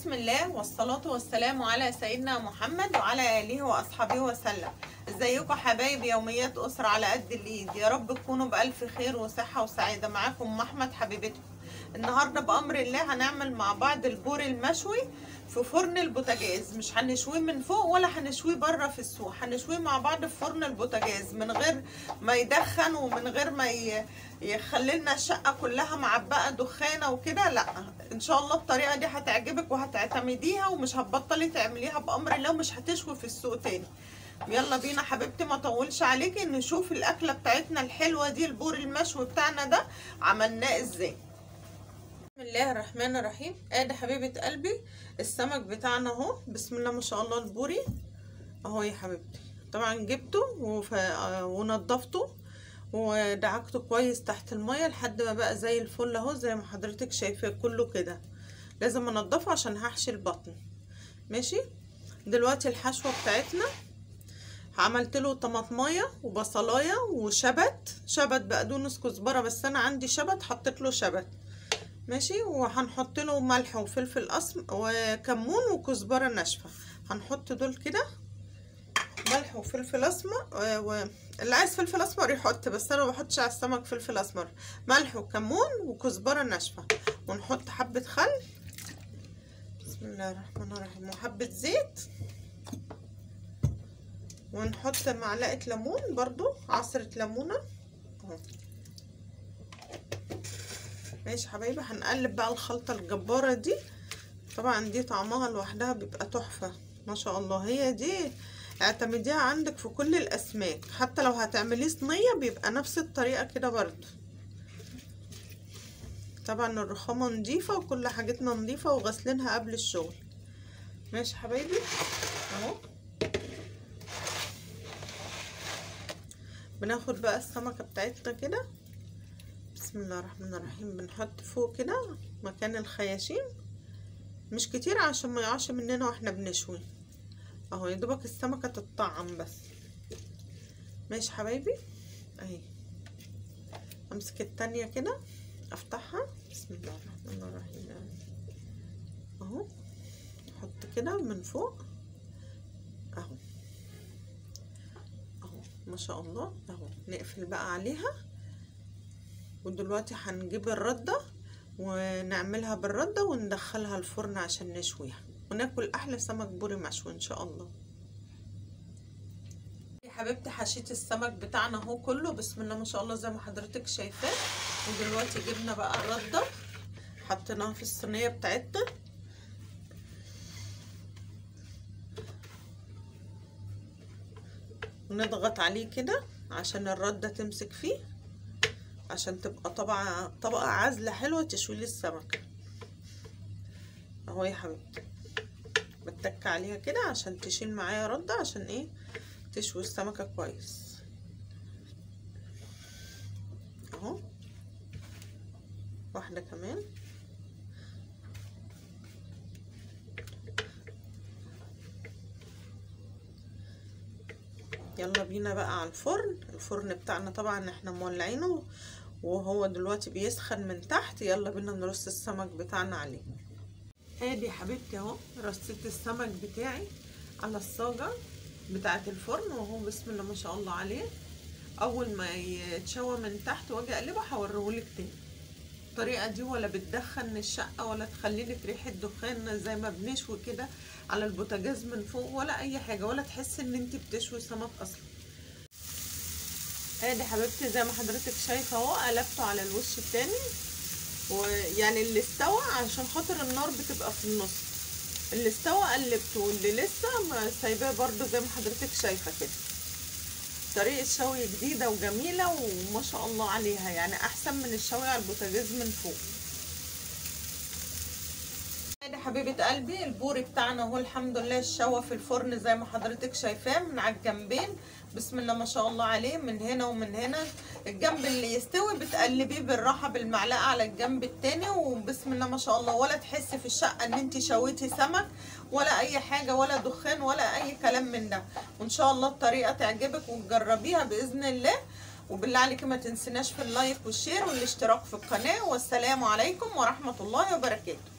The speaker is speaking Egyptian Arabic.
بسم الله والصلاة والسلام على سيدنا محمد وعلى آله وأصحابه وسلم ازيكم حبايبي يوميات أسرة على قد الإيد يا رب تكونوا بألف خير وصحة وسعادة معاكم أم أحمد حبيبتكم النهاردة بأمر الله هنعمل مع بعض البور المشوي في فرن البوتاجاز مش هنشويه من فوق ولا هنشويه بره في السوق هنشويه مع بعض في فرن البوتاجاز من غير ما يدخن ومن غير ما ي... يخلي لنا الشقه كلها معبقه دخانه وكده لا ان شاء الله الطريقه دي هتعجبك وهتعتمديها ومش هتبطلي تعمليها بامر الله ومش هتشوي في السوق تاني يلا بينا حبيبتي ما اطولش عليكي نشوف الاكله بتاعتنا الحلوه دي البور المشوي بتاعنا ده عملناه ازاي بسم الله الرحمن الرحيم ادي حبيبه قلبي السمك بتاعنا اهو بسم الله ما شاء الله البوري اهو يا حبيبتي طبعا جبته وف... ونضفته ودعكته كويس تحت المية لحد ما بقى زي الفل اهو زي ما حضرتك شايفاه كله كده لازم انضفه عشان هحشي البطن ماشي دلوقتي الحشوة بتاعتنا عملت له طماطمايه وبصلايه وشبت شبت بقدونس كزبره بس انا عندي شبت حطيت له شبت ماشي وهنحط له ملح وفلفل اسمر وكمون وكزبره ناشفه هنحط دول كده ملح وفلفل اسمر و... اللي عايز فلفل اسمر يحط بس انا ما بحطش على السمك فلفل اسمر ملح وكمون وكزبره ناشفه ونحط حبه خل بسم الله الرحمن الرحيم وحبه زيت ونحط معلقه ليمون برضو عصره ليمونه اهو ماشي حبايبي هنقلب بقى الخلطه الجباره دي طبعا دي طعمها لوحدها بيبقى تحفه ما شاء الله هي دي اعتمديها عندك في كل الاسماك حتى لو هتعمليه صينيه بيبقى نفس الطريقه كده برضو طبعا الرخامه نضيفه وكل حاجتنا نضيفه وغسلينها قبل الشغل ماشي حبايبي اهو بناخد بقى السمكه بتاعتنا كده بسم الله الرحمن الرحيم بنحط فوق كده مكان الخياشيم مش كتير عشان ما يقعش مننا واحنا بنشوي اهو يا دوبك السمكه تتطعم بس ماشي حبايبي اهي امسك التانية كده افتحها بسم الله الرحمن الرحيم اهو نحط كده من فوق اهو اهو ما شاء الله اهو نقفل بقى عليها ودلوقتي هنجيب الردة ونعملها بالردة وندخلها الفرن عشان نشويها وناكل احلى سمك بوري مشوي ان شاء الله يا حبيبتي حشيت السمك بتاعنا اهو كله بسم الله ما شاء الله زي ما حضرتك شايفاه ودلوقتي جبنا بقى الردة حطيناها في الصينية بتاعتنا ونضغط عليه كده عشان الردة تمسك فيه عشان تبقى طبعا طبقة عازلة حلوة تشوي لي السمك اهو يا حبيبتي بتك عليها كده عشان تشيل معايا ردة عشان ايه تشوي السمكة كويس اهو واحدة كمان يلا بينا بقى على الفرن الفرن بتاعنا طبعا احنا مولعينه وهو دلوقتي بيسخن من تحت يلا بينا نرص السمك بتاعنا عليه ادي حبيبتي اهو رصيت السمك بتاعي على الصاجة بتاعة الفرن وهو بسم الله ما شاء الله عليه اول ما يتشوى من تحت واجي اقلبه هوريهولك تاني الطريقة دي ولا بتدخن الشقة ولا تخليلك ريحة دخان زي ما بنشوي كده على البوتاجاز من فوق ولا اي حاجة ولا تحسي ان انت بتشوي سمك اصلا ادي حبيبتي زي ما حضرتك شايفة اهو قلبته على الوش التاني ويعني اللي استوى عشان خاطر النار بتبقى في النص اللي استوى قلبته واللي لسه ما سايباه برضو زي ما حضرتك شايفة كده طريقة شوي جديدة وجميلة وما شاء الله عليها يعني احسن من الشوي على البوتاجاز من فوق ادي حبيبة قلبي البوري بتاعنا اهو الحمد لله الشوى في الفرن زي ما حضرتك شايفاه من على الجنبين بسم الله ما شاء الله عليه من هنا ومن هنا الجنب اللي يستوي بتقلبيه بالراحة بالمعلقة على الجنب التاني وبسم الله ما شاء الله ولا تحسي في الشقة ان انت شويتي سمك ولا اي حاجة ولا دخان ولا اي كلام من ده وان شاء الله الطريقة تعجبك وتجربيها باذن الله وبالله عليك ما تنسيناش في اللايك والشير والاشتراك في القناة والسلام عليكم ورحمة الله وبركاته